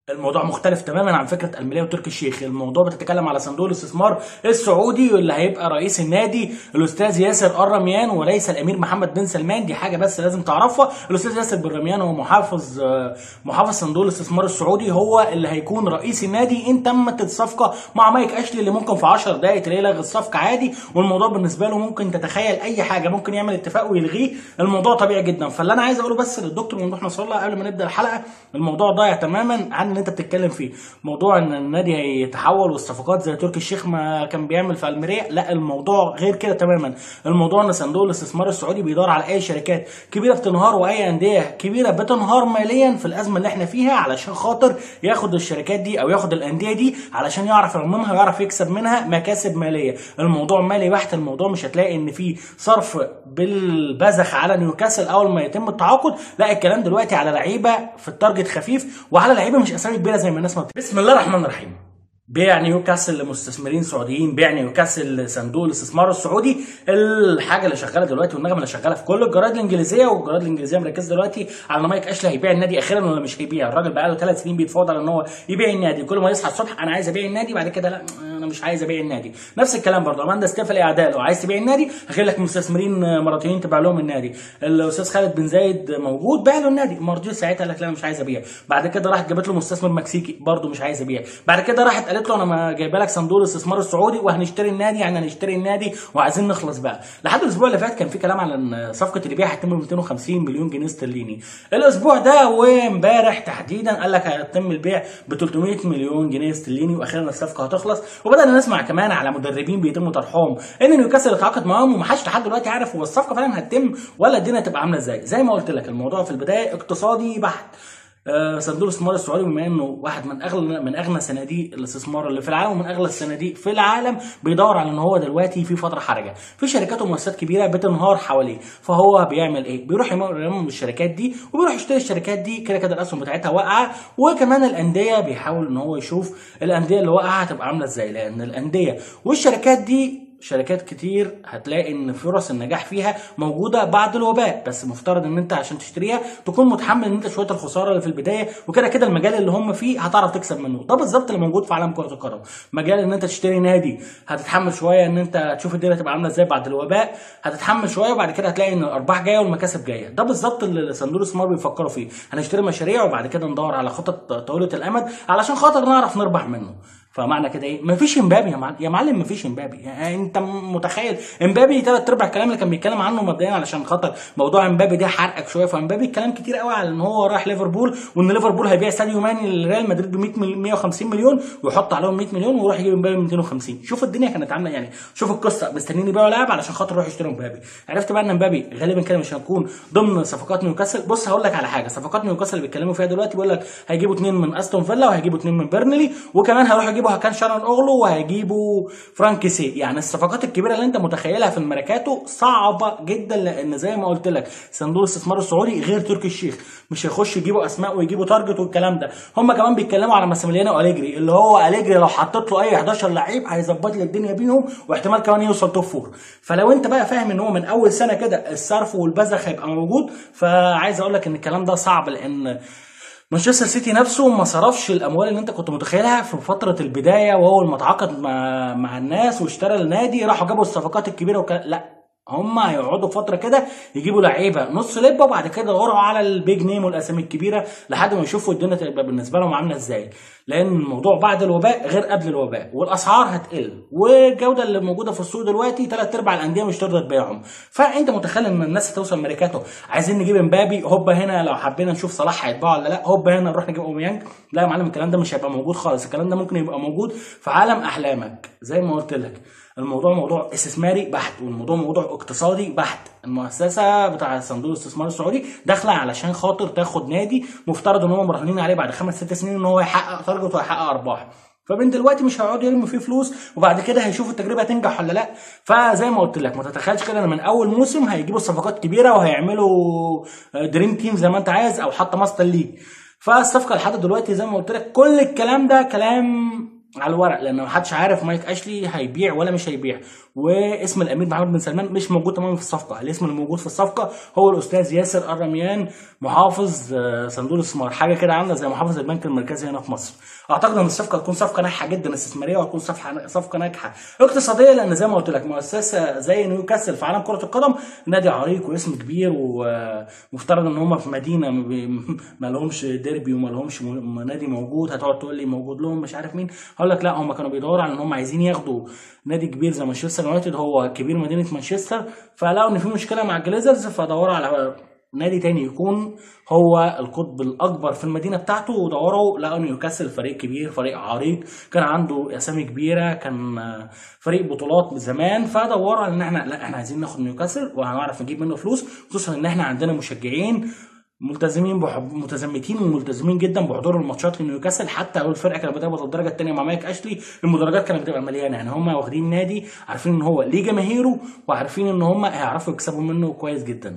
الموضوع مختلف تماما عن فكره الماليه وتركي الشيخ الموضوع بتتكلم على صندوق الاستثمار السعودي واللي هيبقى رئيس النادي الاستاذ ياسر الرميان وليس الامير محمد بن سلمان دي حاجه بس لازم تعرفها الاستاذ ياسر بن رميان هو محافظ آه، محافظ صندوق الاستثمار السعودي هو اللي هيكون رئيس النادي ان تمت الصفقه مع مايك اشلي اللي ممكن في 10 دقائق تلاقيه لغى الصفقه عادي والموضوع بالنسبه له ممكن تتخيل اي حاجه ممكن يعمل اتفاق ويلغيه الموضوع طبيعي جدا فاللي انا عايز اقوله بس للدكتور ممدوح نصر الله قبل ما نبدا الحلقه الموضوع ضايع تماما عن اللي انت بتتكلم فيه موضوع ان النادي هيتحول والصفقات زي تركي الشيخ ما كان بيعمل في الميريا لا الموضوع غير كده تماما الموضوع ان صندوق الاستثمار السعودي بيدور على اي شركات كبيره بتنهار واي انديه كبيره بتنهار ماليا في الازمه اللي احنا فيها علشان خاطر ياخد الشركات دي او ياخد الانديه دي علشان يعرف يرممها ويعرف يكسب منها مكاسب ماليه الموضوع مالي بحت الموضوع مش هتلاقي ان في صرف بالبذخ على نيوكاسل اول ما يتم التعاقد لا الكلام دلوقتي على لعيبه في التارجت خفيف وعلى لعيبه مش اسامي كبيره زي ما الناس ما بت- بسم الله الرحمن الرحيم بيع نيوكاسل لمستثمرين سعوديين بيع نيوكاسل لصندوق الاستثمار السعودي الحاجه اللي شغاله دلوقتي والنغمه اللي شغاله في كل الجرايد الانجليزيه والجرايد الانجليزيه مركزه دلوقتي على ان مايك اشلي هيبيع النادي اخيرا ولا مش هيبيع الراجل بقى له ثلاث سنين بيتفاوض على ان هو يبيع النادي كل ما يصحى الصبح انا عايز ابيع النادي بعد كده لا انا مش عايز ابيع النادي نفس الكلام برضه اماندا ستيفلي اعداء لو عايز تبيع النادي هجيب لك مستثمرين مراتيين تبيع لهم النادي الاستاذ خالد بن زايد موجود باع له النادي ما رضيش ساعتها قال لك لا انا مش عايز ابيع بعد كده راحت جابت له مستثمر مكسيكي برضه مش عايز ابيع بعد كده راحت قالت له انا ما جايبه لك صندوق الاستثمار السعودي وهنشتري النادي يعني هنشتري النادي وعايزين نخلص بقى لحد الاسبوع اللي فات كان في كلام على ان صفقه البيع هتتم ب 250 مليون جنيه استرليني الاسبوع ده وامبارح تحديدا قال لك هيتم البيع ب 300 مليون جنيه استرليني واخيرا الصفقه هتخلص وبدانا نسمع كمان على مدربين بيتم طرحهم ان نيوكاسل اتعاقد معاهم ومحدش لحد دلوقتي عارف هو الصفقه فعلا هتتم ولا الدنيا هتبقى عامله ازاي زي ما قلت لك الموضوع في البدايه اقتصادي بحت آه، صندوق الاستثمار السعودي بما انه واحد من اغلى من اغنى صناديق الاستثمار اللي في العالم ومن اغلى الصناديق في العالم بيدور على ان هو دلوقتي في فتره حرجه في شركات ومؤسسات كبيره بتنهار حواليه فهو بيعمل ايه بيروح يرمم الشركات دي وبيروح يشتري الشركات دي كده كده الاسهم بتاعتها واقعه وكمان الانديه بيحاول ان هو يشوف الانديه اللي واقعه هتبقى عامله ازاي لان الانديه والشركات دي شركات كتير هتلاقي ان فرص النجاح فيها موجوده بعد الوباء بس مفترض ان انت عشان تشتريها تكون متحمل ان انت شويه الخساره اللي في البدايه وكده كده المجال اللي هم فيه هتعرف تكسب منه ده بالظبط اللي موجود في عالم كره القدم مجال ان انت تشتري نادي هتتحمل شويه ان انت تشوف الدنيا تبقى عامله ازاي بعد الوباء هتتحمل شويه وبعد كده هتلاقي ان الارباح جايه والمكاسب جايه ده بالظبط اللي صندوق الاستثمار بيفكروا فيه هنشتري مشاريع وبعد كده ندور على خطط طويله الامد علشان خاطر نعرف نربح منه فمعنى كده ايه مفيش امبابي يا معلم يا معلم مفيش امبابي يعني انت متخيل امبابي ثلاث ارباع الكلام اللي كان بيتكلم عنه مبدئيا علشان خاطر موضوع امبابي ده حرقك شويه فامبابي الكلام كتير قوي على ان هو رايح ليفربول وان ليفربول هيبيع ساديو ماني لريال مدريد ب 100 مل- 150 مليون ويحط عليهم 100 مليون ويروح يجيب امبابي ب 250 شوف الدنيا كانت عامله يعني شوف القصه مستنيين يبيعوا لاعب علشان خاطر يروحوا يشتروا امبابي عرفت بقى ان امبابي غالبا كده مش هيكون ضمن صفقات نيوكاسل بص هقول لك على حاجه صفقات نيوكاسل اللي بيتكلموا فيها دلوقتي بيقول لك هيجيبوا اثنين من استون فيلا وهيجيبوا اثنين من بيرنلي وكمان هيروحوا يجيبوا هكان شارون اوغلو وهيجيبوا فرانك سي يعني الصفقات الكبيره اللي انت متخيلها في الميركاتو صعبه جدا لان زي ما قلت لك صندوق الاستثمار السعودي غير تركي الشيخ مش هيخش يجيبوا اسماء ويجيبوا تارجت والكلام ده هم كمان بيتكلموا على ماسيميليانو اليجري اللي هو اليجري لو حطيت له اي 11 لعيب هيظبط لك الدنيا بينهم واحتمال كمان يوصل توب فور فلو انت بقى فاهم ان هو من اول سنه كده الصرف والبذخ هيبقى موجود فعايز اقول لك ان الكلام ده صعب لان مانشستر سيتي نفسه ما صرفش الاموال اللي انت كنت متخيلها في فتره البدايه واول ما تعاقد مع مع الناس واشترى النادي راحوا جابوا الصفقات الكبيره وكلام لا هم هيقعدوا فتره كده يجيبوا لعيبه نص لبه وبعد كده يدوروا على البيج نيم والاسامي الكبيره لحد ما يشوفوا الدنيا تبقى بالنسبه لهم عامله ازاي لان الموضوع بعد الوباء غير قبل الوباء والاسعار هتقل والجوده اللي موجوده في السوق دلوقتي ثلاث ارباع الانديه مش تقدر تبيعهم فانت متخيل ان الناس هتوصل ميركاتو عايزين نجيب امبابي هوبا هنا لو حبينا نشوف صلاح هيتباع ولا لا هوبا هنا نروح نجيب اوميانج لا يا معلم الكلام ده مش هيبقى موجود خالص الكلام ده ممكن يبقى موجود في عالم احلامك زي ما قلت لك الموضوع موضوع استثماري بحت والموضوع موضوع اقتصادي بحت المؤسسه بتاع صندوق الاستثمار السعودي داخله علشان خاطر تاخد نادي مفترض ان هم مراهنين عليه بعد خمس ست سنين ان هو يحقق تارجت ويحقق ارباح فمن دلوقتي مش هيقعدوا يرموا فيه فلوس وبعد كده هيشوفوا التجربه تنجح ولا لا فزي ما قلت لك ما تتخيلش كده ان من اول موسم هيجيبوا صفقات كبيره وهيعملوا دريم تيم زي ما انت عايز او حتى ماستر ليج فالصفقه لحد دلوقتي زي ما قلت لك كل الكلام ده كلام على الورق لان ما حدش عارف مايك اشلي هيبيع ولا مش هيبيع واسم الامير محمد بن سلمان مش موجود تماما في الصفقه الاسم اللي موجود في الصفقه هو الاستاذ ياسر الرميان محافظ آه، صندوق الاستثمار حاجه كده عامله زي محافظ البنك المركزي هنا في مصر اعتقد ان الصفقه هتكون صفقه ناجحه جدا استثماريه وهتكون صفقه صفقه ناجحه اقتصاديه لان زي ما قلت لك مؤسسه زي نيوكاسل في عالم كره القدم نادي عريق واسم كبير ومفترض ان هم في مدينه ما بي- ما لهمش ديربي وما لهمش م- نادي موجود هتقعد تقول لي موجود لهم مش عارف مين هقول لك لا هم كانوا بيدوروا على ان هم عايزين ياخدوا نادي كبير زي مانشستر يونايتد هو كبير مدينه مانشستر فلقوا ان في مشكله مع الجليزرز فدوروا على نادي تاني يكون هو القطب الاكبر في المدينه بتاعته ودوروا لقوا نيوكاسل فريق كبير فريق عريق كان عنده اسامي كبيره كان آه، فريق بطولات من زمان فدوروا على ان احنا لا احنا عايزين ناخد نيوكاسل وهنعرف نجيب منه فلوس خصوصا ان احنا عندنا مشجعين ملتزمين بحب متزمتين وملتزمين جدا بحضور الماتشات لنيوكاسل حتى لو الفرقه كانت بتهبط الدرجه الثانيه مع مايك اشلي المدرجات كانت بتبقى مليانه يعني هم واخدين نادي عارفين ان هو ليه جماهيره وعارفين ان هم هيعرفوا يكسبوا منه كويس جدا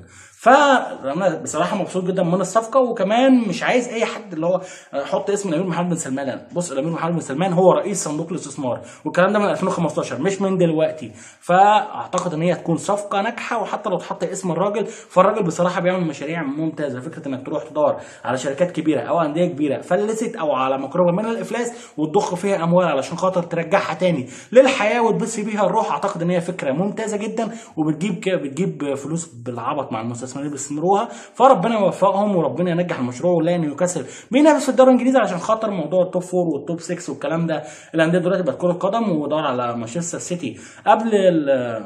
فانا بصراحه مبسوط جدا من الصفقه وكمان مش عايز اي حد اللي هو حط اسم الامير محمد بن سلمان بص الامير محمد بن سلمان هو رئيس صندوق الاستثمار والكلام ده من 2015 مش من دلوقتي فاعتقد ان هي تكون صفقه ناجحه وحتى لو اتحط اسم الراجل فالراجل بصراحه بيعمل مشاريع ممتازه فكره انك تروح تدور على شركات كبيره او انديه كبيره فلست او على مقربه من الافلاس وتضخ فيها اموال علشان خاطر ترجعها تاني للحياه وتبث بيها الروح اعتقد ان هي فكره ممتازه جدا وبتجيب ك- بتجيب فلوس بالعبط مع المستثمرين اللي بيستثمروها فربنا يوفقهم وربنا ينجح المشروع ونلاقي نيوكاسل بينافس في الدوري الانجليزي علشان خاطر موضوع التوب فور والتوب 6 والكلام ده الانديه دلوقتي بقت كره قدم ودور على مانشستر سيتي قبل ال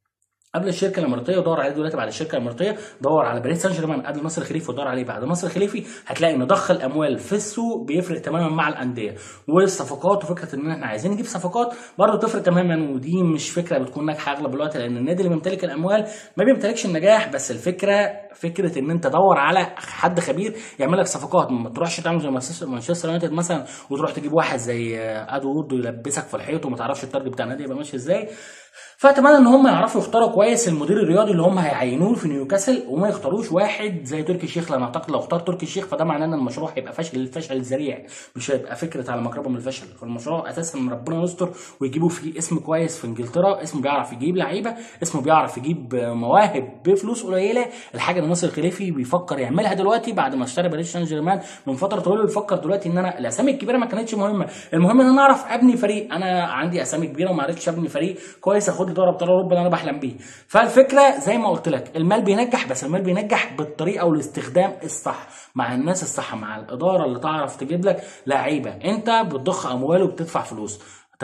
قبل الشركه الاماراتيه ودور عليه دلوقتي بعد الشركه الاماراتيه دور على باريس سان جيرمان قبل نصر الخليفي ودور عليه بعد نصر الخليفي هتلاقي ان ضخ الاموال في السوق بيفرق تماما مع الانديه والصفقات وفكره ان احنا عايزين نجيب صفقات برضه تفرق تماما ودي مش فكره بتكون ناجحه اغلب الوقت لان النادي اللي بيمتلك الاموال ما بيمتلكش النجاح بس الفكره فكره ان انت دور على حد خبير يعمل لك صفقات ما تروحش تعمل زي مانشستر مانشستر يونايتد مثلا وتروح تجيب واحد زي ادو وورد يلبسك في الحيط وما تعرفش التارجت بتاع النادي يبقى ماشي ازاي فاتمنى ان هم يعرفوا يختاروا كويس المدير الرياضي اللي هم هيعينوه في نيوكاسل وما يختاروش واحد زي تركي الشيخ لان اعتقد لو اختار تركي الشيخ فده معناه ان المشروع هيبقى فشل الفشل ذريع مش هيبقى فكره على مقربه من الفشل فالمشروع اساسا ربنا يستر ويجيبوا فيه اسم كويس في انجلترا اسم بيعرف يجيب لعيبه اسمه بيعرف يجيب مواهب بفلوس قليله الحاجه اللي ناصر الخليفي بيفكر يعملها دلوقتي بعد ما اشترى باريس سان جيرمان من فتره طويله بيفكر دلوقتي ان انا الاسامي الكبيره ما كانتش مهمه المهم ان انا اعرف ابني فريق انا عندي اسامي كبيره وما عرفتش ابني فريق كويس اخد لي دوري ابطال اوروبا اللي انا بحلم بيه فالفكره زي ما قلت لك المال بينجح بس المال بينجح بالطريقه والاستخدام الصح مع الناس الصح مع الاداره اللي تعرف تجيب لك لعيبه انت بتضخ اموال وبتدفع فلوس 80%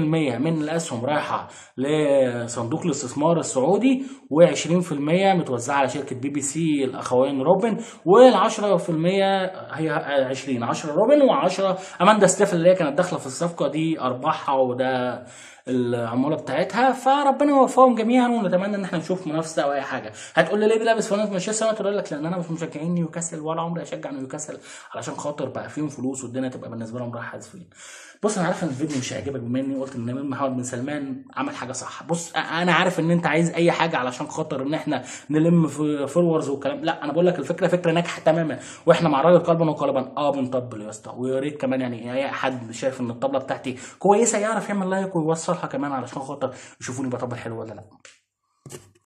من الاسهم رايحه لصندوق الاستثمار السعودي و20% متوزعه على شركه بي بي سي الاخوين روبن وال10% هي 20 10 روبن و10 اماندا ستيفل اللي هي كانت داخله في الصفقه دي ارباحها وده العموله بتاعتها فربنا يوفقهم جميعا ونتمنى ان احنا نشوف منافسه او اي حاجه هتقول لي ليه بيلبس فانات مانشستر يونايتد اقول لك لان انا مش مشجعين نيوكاسل ولا عمري اشجع نيوكاسل علشان خاطر بقى فيهم فلوس والدنيا تبقى بالنسبه لهم رايحه حذفين بص انا عارف ان الفيديو مش هيعجبك بما اني قلت ان الامام محمد بن سلمان عمل حاجه صح بص انا عارف ان انت عايز اي حاجه علشان خاطر ان احنا نلم في فولورز والكلام لا انا بقول لك الفكره فكره ناجحه تماما واحنا مع الراجل قلبا وقالبا اه بنطبل يا اسطى ويا ريت كمان يعني اي حد شايف ان الطبله بتاعتي كويسه يعرف يعمل لايك ويوصلها كمان علشان خاطر يشوفوني بطبل حلو ولا لا